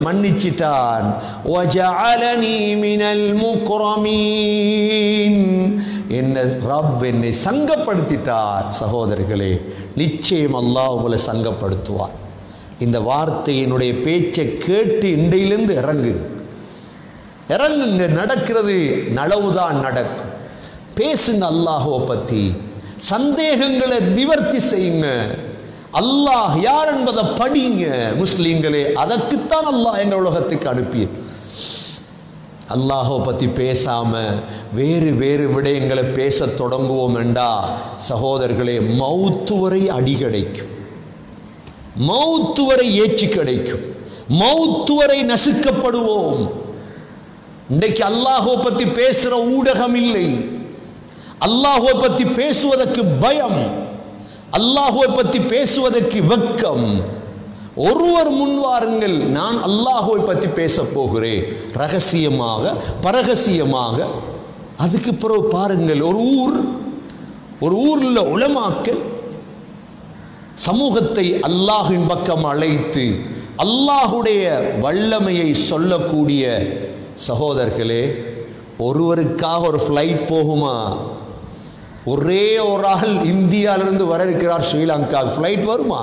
மன்னிச்சிட்டான் وَجَعَلَنِي مِنَ الْمُكْرَمِينَ என்ன ரப் என்னை சங்கப்படுத்திட்டார் சகோதரர்களே நிச்சயம் அல்லாஹ் உங்களை சங்கப்படுத்துவார் இந்த வார்த்தையினுடைய பேச்சை கேட்டு இண்டையிலிருந்து இறங்கு இறங்குங்க நடக்கிறது நலவுதான் நடக்கும் பேசுங்க அல்லாஹுவை பற்றி சந்தேகங்களை நிவர்த்தி செய்யுங்க அல்லாஹ் யார் என்பதை படிங்க முஸ்லீம்களே அதற்குத்தான் அல்லாஹ் எங்கள் உலகத்துக்கு அனுப்பி அல்லாஹை பற்றி பேசாம வேறு வேறு விடயங்களை பேசத் தொடங்குவோம் என்றா சகோதரர்களே மௌத்து வரை அடி கிடைக்கும் மௌத்து வரை ஏச்சி கிடைக்கும் மௌத்து வரை நசுக்கப்படுவோம் இன்றைக்கு அல்லாஹோ பற்றி பேசுகிற ஊடகம் இல்லை அல்லாஹோ பற்றி பேசுவதற்கு பயம் அல்லாஹுவை பற்றி பேசுவதற்கு வெட்கம் ஒருவர் முன்வாருங்கள் நான் அல்லாஹுவை பற்றி பேச போகிறேன் ரகசியமாக பரகசியமாக அதுக்கு பிறகு பாருங்கள் ஒரு ஊர் ஒரு ஊரில் உளமாக்கல் சமூகத்தை அல்லாஹின் பக்கம் அழைத்து அல்லாஹுடைய வல்லமையை சொல்லக்கூடிய சகோதரர்களே ஒருவருக்காக ஒரு ஃப்ளைட் போகுமா ஒரே ஒரு ஆள் இந்தியாவிலிருந்து வர இருக்கிறார் ஸ்ரீலங்கா ஃப்ளைட் வருமா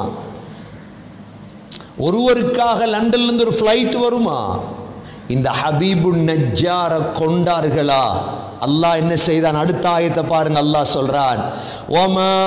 ஒருவருக்காக லண்டன்லேருந்து ஒரு ஃப்ளைட் வருமா இந்த ஹபீபு நஜ்ஜார கொண்டார்களா அல்லாஹ் என்ன செய்தான் அடுத்த ஆயத்தை பாருங்க அல்லாஹ் சொல்றான் ஓமா